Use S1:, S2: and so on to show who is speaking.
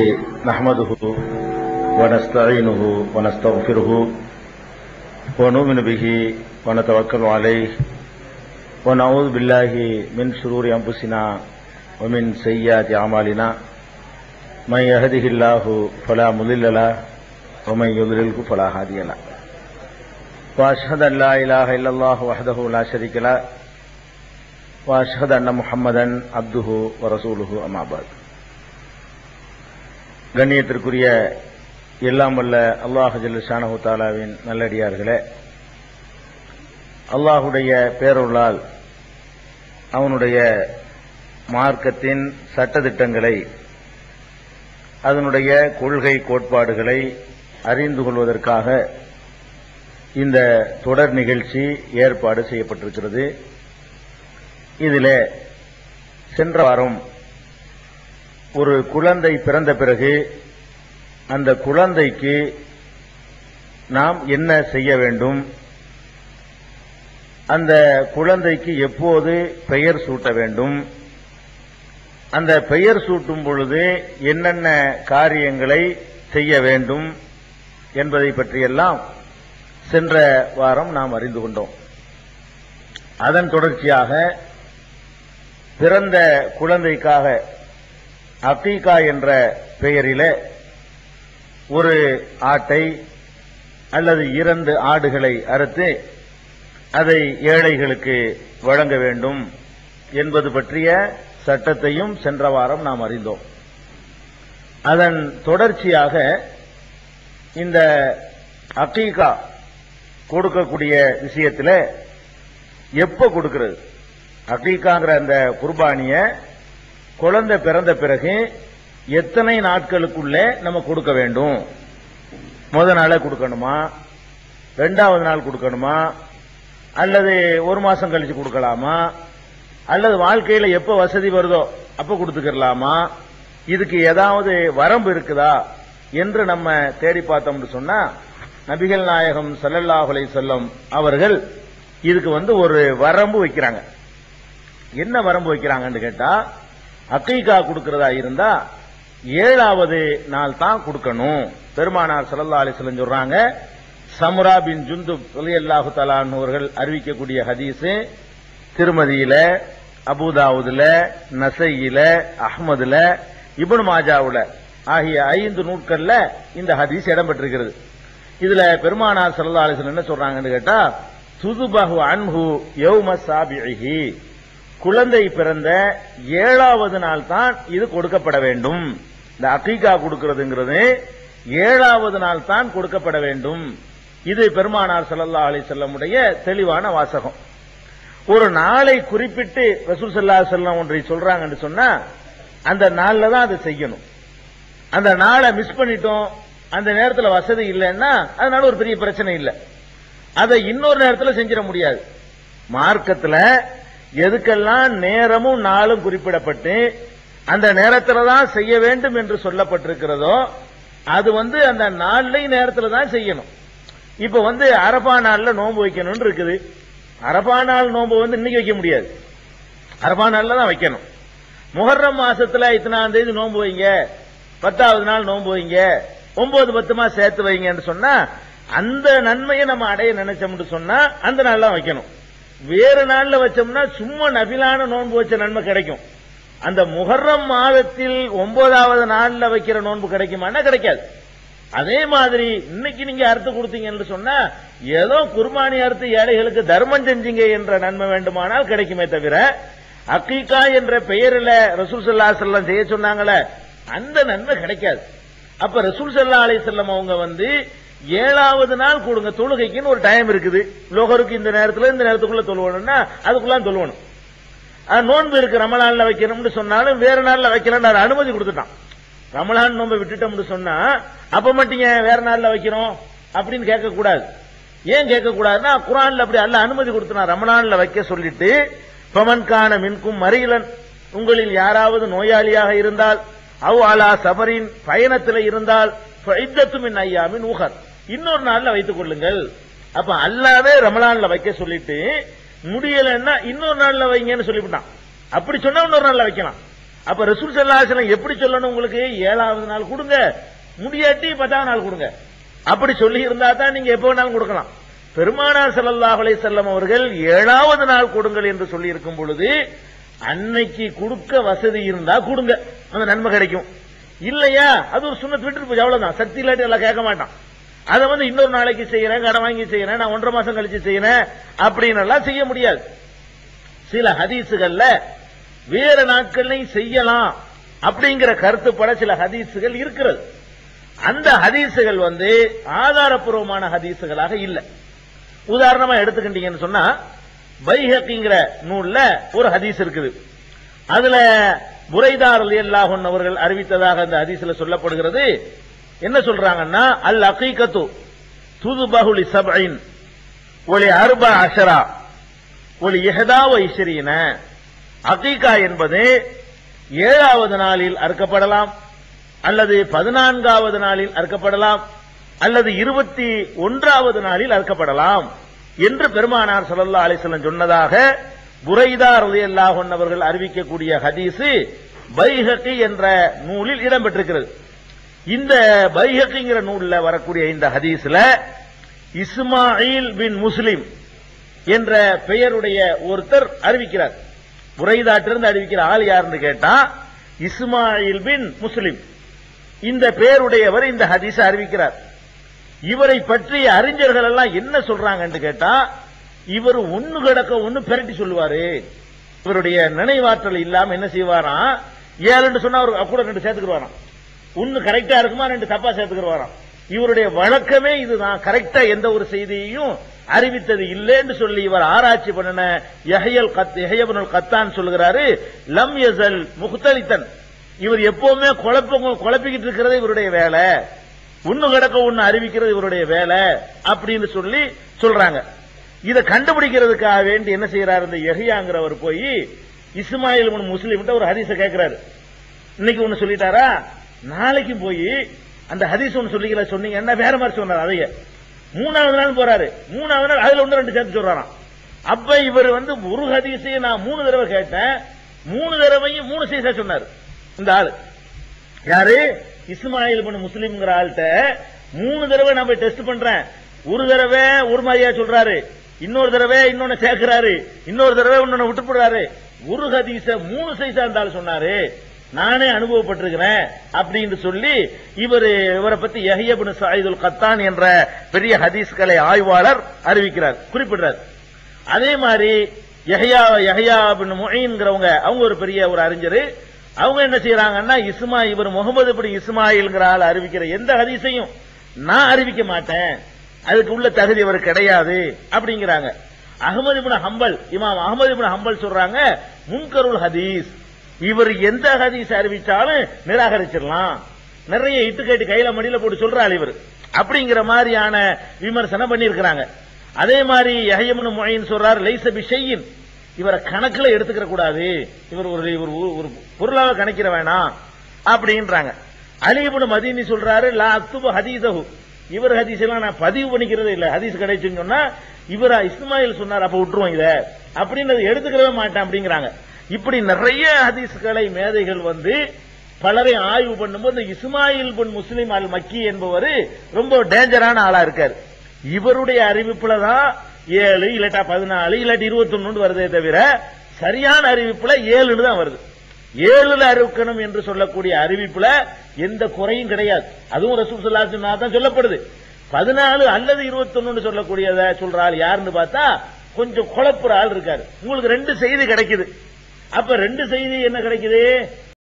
S1: نحمده ونستعينه ونستغفره ونؤمن به ونتوكل عليه ونعوذ بالله من شرور أنفسنا ومن سيئات أعمالنا من يهده الله فلا مضل له ومن يضلله فلا هادي له وأشهد أن لا إله إلا الله وحده لا شريك له وأشهد أن محمدا عبده ورسوله أما بعد கண்ணியத்திற்குரிய எல்லாம் வல்ல அல்லாஹ் ஜல்லுஷானஹு தாலாவின் நல்லடியார்களே அல்லாஹுடைய பேரொருளால் அவனுடைய மார்க்கத்தின் சட்டதிட்டங்களை அதனுடைய கொள்கை கோட்பாடுகளை அறிந்து கொள்வதற்காக இந்த தொடர் நிகழ்ச்சி ஏற்பாடு செய்யப்பட்டிருக்கிறது இதிலே சென்ற வாரம் ஒரு குழந்தை பிறந்த பிறகு அந்த குழந்தைக்கு நாம் என்ன செய்ய வேண்டும் அந்த குழந்தைக்கு எப்போது பெயர் சூட்ட வேண்டும் அந்த பெயர் சூட்டும் பொழுது என்னென்ன காரியங்களை செய்ய வேண்டும் என்பதை பற்றியெல்லாம் சென்ற வாரம் நாம் அறிந்து கொண்டோம் அதன் தொடர்ச்சியாக பிறந்த குழந்தைக்காக அக்கீகா என்ற பெயரிலே ஒரு ஆட்டை அல்லது இரண்டு ஆடுகளை அறுத்து அதை ஏழைகளுக்கு வழங்க வேண்டும் என்பது பற்றிய சட்டத்தையும் சென்ற வாரம் நாம் அறிந்தோம் அதன் தொடர்ச்சியாக இந்த அக்கீகா கொடுக்கக்கூடிய விஷயத்தில் எப்ப கொடுக்கிறது அக்கீகாங்கிற அந்த குர்பானிய குழந்தை பிறந்த பிறகு எத்தனை நாட்களுக்குள்ளே நம்ம கொடுக்க வேண்டும் முத நாளே கொடுக்கணுமா ரெண்டாவது நாள் கொடுக்கணுமா அல்லது ஒரு மாசம் கழிச்சு கொடுக்கலாமா அல்லது வாழ்க்கையில எப்ப வசதி வருதோ அப்ப கொடுத்துக்கலாமா இதுக்கு ஏதாவது வரம்பு இருக்குதா என்று நம்ம தேடி பார்த்தோம்னு சொன்னா நபிகள் நாயகம் சல்லல்லாஹுலை செல்லம் அவர்கள் இதுக்கு வந்து ஒரு வரம்பு வைக்கிறாங்க என்ன வரம்பு வைக்கிறாங்கன்னு கேட்டா அக்கீகா கொடுக்கிறதா இருந்தா ஏழாவது நாள் தான் கொடுக்கணும் பெருமானார் சல்லா அலிஸ்லம் சொல்றாங்க சமுரா பின் ஜுந்து அல்லாஹு தலான்வர்கள் அறிவிக்கக்கூடிய ஹதீஸ் திருமதியில அபுதாவுதுல நசையில அஹ்மதுல இபுன் மாஜாவுல ஆகிய ஐந்து நூட்கள்ல இந்த ஹதீஸ் இடம்பெற்றிருக்கிறது இதுல பெருமானார் சல்லா அலிஸ்லம் என்ன சொல்றாங்கன்னு கேட்டா துதுபஹு அன்ஹு யௌம சாபிஹி குழந்தை பிறந்த ஏழாவது நாள் தான் இது கொடுக்கப்பட வேண்டும் இந்த அக்கீகா கொடுக்கிறதுங்கிறது ஏழாவது நாள் தான் கொடுக்கப்பட வேண்டும் இது பெருமானார் சல்லா அலி செல்லமுடைய தெளிவான வாசகம் ஒரு நாளை குறிப்பிட்டு ரசூல் சல்லா செல்லம் ஒன்றை சொல்றாங்கன்னு சொன்னா அந்த நாள்ல தான் அதை செய்யணும் அந்த நாளை மிஸ் பண்ணிட்டோம் அந்த நேரத்தில் வசதி இல்லைன்னா அதனால ஒரு பெரிய பிரச்சனை இல்லை அதை இன்னொரு நேரத்தில் செஞ்சிட முடியாது மார்க்கத்தில் எதுக்கெல்லாம் நேரமும் நாளும் குறிப்பிடப்பட்டு அந்த நேரத்தில் தான் செய்ய வேண்டும் என்று சொல்லப்பட்டிருக்கிறதோ அது வந்து அந்த நாள்லையும் நேரத்தில் தான் செய்யணும் இப்ப வந்து அரபா நாள்ல நோன்பு வைக்கணும்னு இருக்குது அரபா நாள் நோன்பு வந்து இன்னைக்கு வைக்க முடியாது அரபா நாள்ல தான் வைக்கணும் முகர்ரம் மாசத்துல இத்தனாம் தேதி நோன்பு வைங்க பத்தாவது நாள் நோன்பு வைங்க ஒன்பது பத்துமா சேர்த்து வைங்கன்னு சொன்னா அந்த நன்மையை நம்ம அடைய நினைச்சோம்னு சொன்னா அந்த நாள் தான் வைக்கணும் வேறு நாள்ல வச்சோம்னா சும்மா நபிலான நோன்பு வச்ச நன்மை கிடைக்கும் அந்த முகர்ரம் மாதத்தில் ஒன்பதாவது நாள்ல வைக்கிற நோன்பு கிடைக்குமானா கிடைக்காது அதே மாதிரி இன்னைக்கு நீங்க அறுத்து கொடுத்தீங்கன்னு சொன்னா ஏதோ குர்பானி அறுத்து ஏழைகளுக்கு தர்மம் செஞ்சீங்க என்ற நன்மை வேண்டுமானால் கிடைக்குமே தவிர அக்கீகா என்ற பெயரில் ரசூல் சல்லா செல்லம் செய்ய சொன்னாங்களே அந்த நன்மை கிடைக்காது அப்ப ரசூல் சல்லா அலி செல்லம் அவங்க வந்து ஏழாவது நாள் கொடுங்க தொழுகைக்குன்னு ஒரு டைம் இருக்குது லோகருக்கு இந்த நேரத்தில் இந்த நேரத்துக்குள்ள தொழுவணும்னா அதுக்குள்ள தொழுவணும் நோன்பு இருக்கு ரமலான்ல வைக்கணும்னு சொன்னாலும் வேற நாள்ல வைக்கலாம் அனுமதி கொடுத்துட்டான் ரமலான் நோன்பை விட்டுட்டோம்னு சொன்னா அப்ப மட்டும் வேற நாள்ல வைக்கிறோம் அப்படின்னு கேட்க கூடாது ஏன் கேட்க கூடாதுன்னா குரான்ல அப்படி அல்ல அனுமதி கொடுத்தனா ரமலான்ல வைக்க சொல்லிட்டு பமன்கான மின்கும் மறியலன் உங்களில் யாராவது நோயாளியாக இருந்தால் அவ் அலா சபரின் பயணத்தில் இருந்தால் மின் ஐயாமின் ஊகர் இன்னொரு நாள்ல வைத்துக் கொள்ளுங்கள் அப்ப அல்லாவே ரமலான்ல வைக்க சொல்லிட்டு முடியலன்னா இன்னொரு நாள்ல வைங்கன்னு சொல்லிவிட்டான் அப்படி சொன்னா இன்னொரு நாள்ல வைக்கலாம் அப்ப ரசூல் சல்லாஹலம் எப்படி சொல்லணும் உங்களுக்கு ஏழாவது நாள் கொடுங்க முடியாட்டி பத்தாவது நாள் கொடுங்க அப்படி சொல்லி இருந்தா தான் நீங்க எப்ப வேணாலும் கொடுக்கலாம் பெருமானார் ஸல்லல்லாஹு அலைஹி வஸல்லம் அவர்கள் ஏழாவது நாள் கொடுங்கள் என்று சொல்லி இருக்கும் பொழுது அன்னைக்கு கொடுக்க வசதி இருந்தா கொடுங்க அந்த நன்மை கிடைக்கும் இல்லையா அது ஒரு சுண்ணத் விட்டு போய் அவ்வளவுதான் சக்தி இல்லாட்டி எல்லாம் கேட்க மாட்டான் அதை வந்து இன்னொரு நாளைக்கு செய்யறேன் கடன் வாங்கி செய்யறேன் நான் ஒன்றரை மாசம் கழிச்சு செய்யறேன் அப்படின்னு எல்லாம் செய்ய முடியாது சில ஹதீசுகள்ல வேற நாட்கள்லையும் செய்யலாம் அப்படிங்கிற கருத்துப்பட சில ஹதீசுகள் இருக்கிறது அந்த ஹதீசுகள் வந்து ஆதாரப்பூர்வமான ஹதீசுகளாக இல்ல உதாரணமா எடுத்துக்கிட்டீங்கன்னு சொன்னா பைஹக்கிங்கிற நூல்ல ஒரு ஹதீஸ் இருக்குது அதுல புரைதார் அல்லாஹன் அவர்கள் அறிவித்ததாக அந்த ஹதீஸ்ல சொல்லப்படுகிறது என்ன சொல்றாங்கன்னா அல் அகீகத்து துது பகுலி சபைன் ஒலி அர்பா அஷரா ஒலி எஹதா வைஸ்ரீன அகீகா என்பது ஏழாவது நாளில் அறுக்கப்படலாம் அல்லது பதினான்காவது நாளில் அறுக்கப்படலாம் அல்லது இருபத்தி ஒன்றாவது நாளில் அறுக்கப்படலாம் என்று பெருமானார் ஸல்லல்லாஹு அலைஹி வஸல்லம் சொன்னதாக புரைதா ரலியல்லாஹு அன்ஹு அவர்கள் அறிவிக்கக்கூடிய ஹதீஸ் பைஹகி என்ற நூலில் இடம்பெற்றிருக்கிறது இந்த பைஹகிங்கிற நூல்ல வரக்கூடிய இந்த ஹதீஸ்ல இஸ்மாயில் பின் முஸ்லிம் என்ற பெயருடைய ஒருத்தர் அறிவிக்கிறார் புரைதாட்டிலிருந்து அறிவிக்கிற ஆள் யாருன்னு கேட்டா இஸ்மாயில் பின் முஸ்லிம் இந்த பேருடையவர் இந்த ஹதீஸ் அறிவிக்கிறார் இவரை பற்றிய அறிஞர்கள் எல்லாம் என்ன சொல்றாங்கன்னு கேட்டா இவர் ஒண்ணு கிடக்க ஒண்ணு பிரட்டி சொல்லுவாரு இவருடைய நினைவாற்றல் இல்லாம என்ன செய்வாராம் ஏழுன்னு சொன்னா அவர் கூட ரெண்டு சேர்த்துக்குவாராம் ஒண்ணு கரெக்டா இருக்குமா ரெண்டு தப்பா சேர்த்துக்குவாராம் இவருடைய வழக்கமே இதுதான் கரெக்டா எந்த ஒரு செய்தியையும் அறிவித்தது இல்லைன்னு சொல்லி இவர் ஆராய்ச்சி பண்ணின யஹயல் கத் யஹயபனுல் கத்தான் சொல்லுகிறாரு லம் யசல் முக்தலித்தன் இவர் எப்பவுமே குழப்ப குழப்பிக்கிட்டு இருக்கிறது இவருடைய வேலை ஒண்ணு கிடக்க ஒண்ணு அறிவிக்கிறது இவருடைய வேலை அப்படின்னு சொல்லி சொல்றாங்க இதை கண்டுபிடிக்கிறதுக்காக வேண்டி என்ன செய்யறாரு இந்த எஹியாங்கிறவர் போய் இஸ்மாயில் இப்னு முஸ்லிம் ஒரு ஹதீஸ கேட்கிறாரு இன்னைக்கு ஒண்ணு சொல்லிட்டாரா நாளைக்கும் போய் அந்த ஹதீஸ் ஒண்ணு சொல்லிக்கல சொன்னீங்க என்ன வேற மாதிரி சொன்னார் அதைய மூணாவது நாள் போறாரு மூணாவது நாள் அதுல ஒன்று ரெண்டு சேர்த்து சொல்றாராம் அப்ப இவர் வந்து ஒரு ஹதீஸையும் நான் மூணு தடவை கேட்டேன் மூணு தடவையும் மூணு சீசா சொன்னாரு இந்த ஆளு யாரு இஸ்மாயில் பண்ண முஸ்லிம்ங்கிற ஆள்கிட்ட மூணு தடவை நான் போய் டெஸ்ட் பண்றேன் ஒரு தடவை ஒரு மாதிரியா சொல்றாரு இன்னொரு தடவை இன்னொன்னு சேர்க்கிறாரு இன்னொரு தடவை இன்னொன்னு விட்டு போடுறாரு ஒரு ஹதீஸ மூணு சைஸா இருந்தாலும் சொன்னாரு நானே அனுபவப்பட்டிருக்கிறேன் அப்படின்னு சொல்லி இவர் இவரை பத்தி யஹியபின் சாயிதுல் கத்தான் என்ற பெரிய ஹதீஸ் கலை ஆய்வாளர் அறிவிக்கிறார் குறிப்பிடுறார் அதே மாதிரி யஹ்யா யஹ்யா பின் முஹீன்ங்கிறவங்க அவங்க ஒரு பெரிய ஒரு அறிஞர் அவங்க என்ன செய்யறாங்கன்னா இஸ்மா இவர் முகமது இப்படி இஸ்மாயில்ங்கிற ஆள் அறிவிக்கிற எந்த ஹதீஸையும் நான் அறிவிக்க மாட்டேன் அதுக்கு உள்ள தகுதி அவர் கிடையாது அப்படிங்கிறாங்க அகமது இப்னு ஹம்பல் இமாம் அகமது இப்னு ஹம்பல் சொல்றாங்க முன்கருள் ஹதீஸ் இவர் எந்த ஹதீஸ் அறிவிச்சாலும் நிராகரிச்சிடலாம் நிறைய இட்டுக்கட்டி கையில மடியில போட்டு சொல்றாள் இவர் அப்படிங்கிற மாதிரியான விமர்சனம் பண்ணியிருக்கிறாங்க அதே மாதிரி யஹயம்னு மொயின் சொல்றார் லைச பிஷையின் இவரை கணக்குல எடுத்துக்கிற கூடாது இவர் ஒரு இவர் ஒரு- ஒரு பொருளாக கணக்கிட வேணாம் அப்படின்றாங்க அலிபுன் மதீனி சொல்றாரு லா அக்துபு ஹதீசஹு இவர் ஹதீஸ் எல்லாம் நான் பதிவு பண்ணிக்கிறதே இல்ல ஹதீஸ் கிடைச்சுன்னு சொன்னா இவரா இஸ்மாயில் சொன்னார் அப்ப விட்டுருவோம் இத அப்படின்னு அதை எடுத்துக்கவே மாட்டேன் அப்படிங்கிறாங்க இப்படி நிறைய ஹதீஸ்களை மேதைகள் வந்து பலரை ஆய்வு பண்ணும்போது இந்த இஸ்மாயில் பின் முஸ்லிம் அல் மக்கி என்பவர் ரொம்ப டேஞ்சரான ஆளா இருக்காரு இவருடைய அறிவிப்புல தான் ஏழு இல்லாட்டா பதினாலு இல்லாட்டி இருபத்தொன்னு வருதே தவிர சரியான அறிவிப்புல ஏழுன்னு தான் வருது ஏழுல அறிவிக்கணும் என்று சொல்லக்கூடிய அறிவிப்புல எந்த குறையும் கிடையாது அதுவும் ரசூல் சொல்லா தான் சொல்லப்படுது பதினாலு அல்லது இருபத்தொன்னு சொல்லக்கூடியத சொல்ற ஆள் யாருன்னு பார்த்தா கொஞ்சம் குழப்புற ஆள் இருக்காரு உங்களுக்கு ரெண்டு செய்தி கிடைக்குது அப்ப ரெண்டு செய்தி என்ன கிடைக்குது